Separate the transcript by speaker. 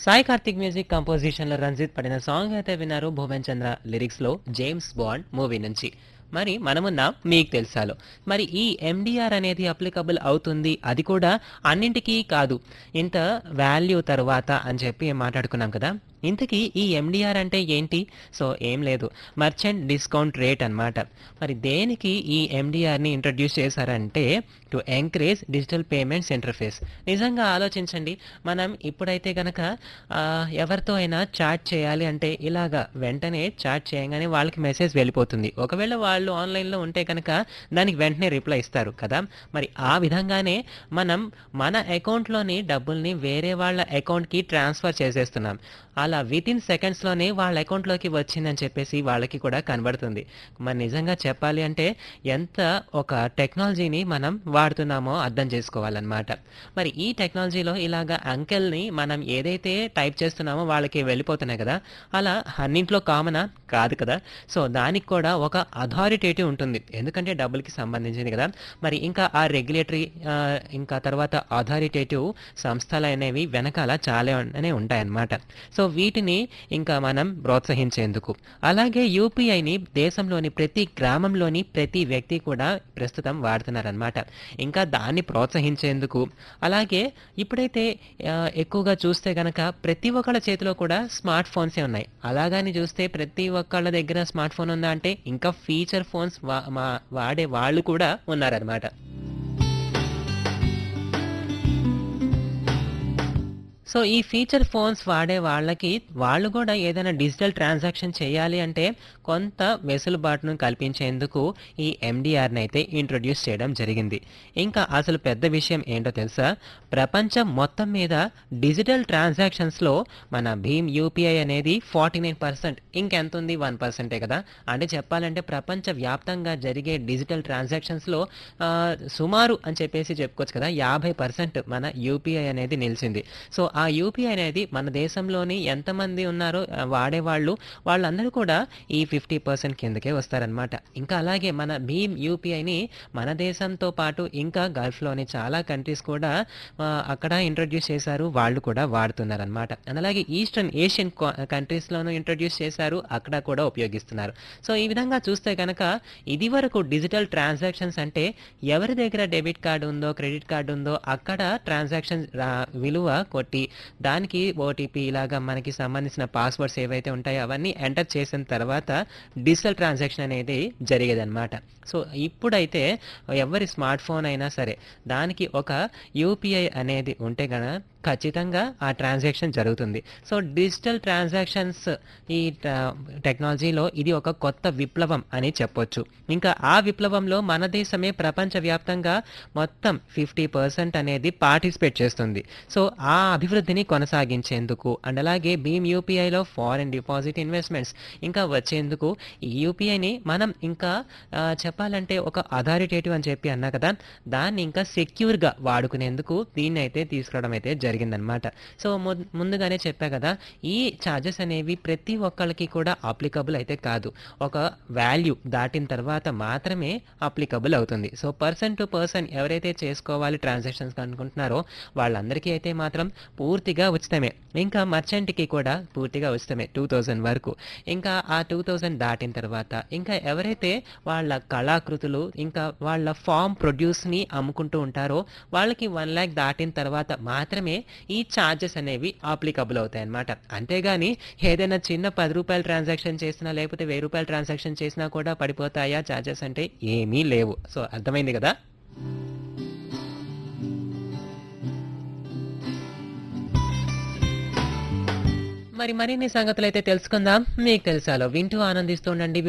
Speaker 1: Sai Karthik music composition లో రంజిత్ పడిన song అయితే విన్నారు భువన్ చంద్ర లిరిక్స్ లో జేమ్స్ బాండ్ మూవీ నుంచి మరి మనమున్నాం మీకు తెలుసాలో మరి ఈ ఎండిఆర్ అనేది అప్లికబుల్ అవుతుంది అది కూడా అన్నింటికీ కాదు ఇంత వాల్యూ తర్వాత అని చెప్పి మాట్లాడుకున్నాం కదా ఇంతకీ ఈ ఎండిఆర్ అంటే ఏంటి సో ఏం లేదు మర్చెంట్ డిస్కౌంట్ రేట్ అన్నమాట మరి దేనికి ఈ ఎండిఆర్ని ఇంట్రడ్యూస్ చేశారంటే to encourage digital payments interface నిజంగా ఆలోచించండి మనం ఇప్పుడైతే గనక ఆ, ఎవరితో అయినా చాట్ చేయాలి అంటే ఇలాగా వెంటనే చాట్ చేయగానే వాళ్ళకి మెసేజ్ వెళ్ళిపోతుంది ఒకవేళ వాళ్ళు ఆన్లైన్లో ఉంటే కనుక దానికి వెంటనే రిప్లై ఇస్తారు కదా మరి ఆ విధంగానే మనం మన అకౌంట్లోని డబ్బుల్ని వేరే వాళ్ళ అకౌంట్కి ట్రాన్స్ఫర్ చేసేస్తున్నాం అలా విత్ ఇన్ సెకండ్స్లోనే వాళ్ళ అకౌంట్లోకి వచ్చిందని చెప్పేసి వాళ్ళకి కూడా కనబడుతుంది మరి నిజంగా చెప్పాలి అంటే ఎంత ఒక టెక్నాలజీని మనం వాడుతున్నామో అర్థం చేసుకోవాలన్నమాట మరి ఈ టెక్నాలజీలో ఇలాగా అంకెల్ని మనం ఏదైతే టైప్ చేస్తున్నామో వాళ్ళకి వెళ్ళిపోతున్నాయి కదా అలా అన్నింట్లో కామనా కాదు కదా సో దానికి కూడా ఒక అథారిటేటివ్ ఉంటుంది ఎందుకంటే డబ్బులకి సంబంధించింది కదా మరి ఇంకా ఆ రెగ్యులేటరీ ఇంకా తర్వాత అథారిటేటివ్ సంస్థలు అనేవి వెనకాల చాలానే ఉంటాయన్నమాట సో వీటిని ఇంకా మనం ప్రోత్సహించేందుకు అలాగే యూపీఐని దేశంలోని ప్రతి గ్రామంలోని ప్రతి వ్యక్తి కూడా ప్రస్తుతం వాడుతున్నారనమాట ఇంకా దాన్ని ప్రోత్సహించేందుకు అలాగే ఇప్పుడైతే ఆ, ఎక్కువగా చూస్తే గనక ప్రతి ఒక్కళ్ళ చేతిలో కూడా స్మార్ట్ ఫోన్సే ఉన్నాయి అలాగని చూస్తే ప్రతి ఒక్కళ్ళ దగ్గర స్మార్ట్ ఫోన్ ఉందా అంటే ఇంకా ఫీచర్ ఫోన్స్ వా- మా- వాడే వాళ్ళు కూడా ఉన్నారనమాట సో ఈ ఫీచర్ ఫోన్స్ వాడే వాళ్ళకి వాళ్ళు కూడా ఏదైనా డిజిటల్ ట్రాన్సాక్షన్ చేయాలి అంటే కొంత వెసులుబాటును కల్పించేందుకు ఈ ఎండిఆర్ని అయితే ఇంట్రొడ్యూస్ చేయడం జరిగింది ఇంకా అసలు పెద్ద విషయం ఏంటో తెలుసా ప్రపంచం మొత్తం మీద డిజిటల్ ట్రాన్సాక్షన్స్లో మన భీమ్ యూపీఐ అనేది ఫార్టీ నైన్ పర్సెంట్ ఇంకెంత ఉంది వన్ పర్సెంటే కదా అంటే చెప్పాలంటే ప్రపంచ వ్యాప్తంగా జరిగే డిజిటల్ ట్రాన్సాక్షన్స్లో సుమారు అని చెప్పేసి చెప్పుకోవచ్చు కదా యాభై పర్సెంట్ మన యూపీఐ అనేది నిలిచింది సో ఆ యూపీఐ అనేది మన దేశంలోని ఎంతమంది ఉన్నారో ఆ, వాడేవాళ్ళు వాళ్ళందరూ కూడా ఈ ఫిఫ్టీ పర్సెంట్ కిందకే వస్తారనమాట ఇంకా అలాగే మన భీమ్ యూపీఐని మన దేశంతో పాటు ఇంకా గల్ఫ్లోని చాలా కంట్రీస్ కూడా ఆ, అక్కడ ఇంట్రడ్యూస్ చేశారు వాళ్ళు కూడా వాడుతున్నారనమాట అలాగే ఈస్టర్న్ ఏషియన్ కంట్రీస్లోనూ ఇంట్రడ్యూస్ చేశారు అక్కడ కూడా ఉపయోగిస్తున్నారు సో ఈ విధంగా చూస్తే కనుక ఇది వరకు డిజిటల్ ట్రాన్సాక్షన్స్ అంటే ఎవరి దగ్గర డెబిట్ కార్డు ఉందో క్రెడిట్ కార్డు ఉందో అక్కడ ట్రాన్సాక్షన్ విలువ కొట్టి దానికి ఓటీపీ ఇలాగా మనకి సంబంధించిన పాస్వర్డ్స్ ఏవైతే ఉంటాయో అవన్నీ ఎంటర్ చేసిన తర్వాత డిజిటల్ ట్రాన్సాక్షన్ అనేది జరిగేదన్నమాట సో ఇప్పుడైతే ఎవరి స్మార్ట్ ఫోన్ అయినా సరే దానికి ఒక యూపీఐ అనేది ఉంటే గన ఖచ్చితంగా ఆ ట్రాన్సాక్షన్ జరుగుతుంది సో డిజిటల్ ట్రాన్సాక్షన్స్ ఈ టెక్నాలజీలో ఇది ఒక కొత్త విప్లవం అని చెప్పొచ్చు ఇంకా ఆ విప్లవంలో మన దేశమే ప్రపంచవ్యాప్తంగా మొత్తం ఫిఫ్టీ పర్సెంట్ అనేది పార్టిసిపేట్ చేస్తుంది సో ఆ అభివృద్ధిని కొనసాగించేందుకు అండ్ అలాగే భీమ్ యూపీఐలో ఫారెన్ డిపాజిట్ ఇన్వెస్ట్మెంట్స్ ఇంకా వచ్చేందుకు ఈ యూపీఐని మనం ఇంకా ఆ, చెప్పాలంటే ఒక అథారిటేటివ్ అని చెప్పి అన్నా కదా దాన్ని ఇంకా సెక్యూర్గా వాడుకునేందుకు దీన్ని అయితే తీసుకురావడం అయితే జరిగిందనమాట సో ము- ముందుగానే చెప్పా కదా ఈ ఛార్జెస్ అనేవి ప్రతి ఒక్కళ్ళకి కూడా అప్లికబుల్ అయితే కాదు ఒక వాల్యూ దాటిన తర్వాత మాత్రమే అప్లికబుల్ అవుతుంది సో పర్సన్ టు పర్సన్ ఎవరైతే చేసుకోవాలి ట్రాన్సాక్షన్స్ అనుకుంటున్నారో వాళ్ళందరికీ అయితే మాత్రం పూర్తిగా ఉచితమే ఇంకా మర్చెంట్కి కూడా పూర్తిగా ఉచితమే టూ థౌజండ్ వరకు ఇంకా ఆ టూ థౌజండ్ దాటిన తర్వాత ఇంకా ఎవరైతే వాళ్ళ కళాకృతులు ఇంకా వాళ్ళ ఫామ్ ప్రొడ్యూస్ని అమ్ముకుంటూ ఉంటారో వాళ్ళకి వన్ ల్యాక్ దాటిన తర్వాత మాత్రమే ఈ ఛార్జెస్ అనేవి అప్లికబుల్ అవుతాయి అన్నమాట అంతేగాని ఏదైనా చిన్న పది రూపాయల ట్రాన్సాక్షన్ చేసినా లేకపోతే వెయ్యి రూపాయల ట్రాన్సాక్షన్ చేసినా కూడా పడిపోతాయా ఛార్జెస్ అంటే ఏమీ లేవు సో అర్థమైంది కదా మరి మరిన్ని సంగతులు అయితే తెలుసుకుందాం మీకు తెలుసాలో వింటూ ఆనందిస్తూ ఉండండి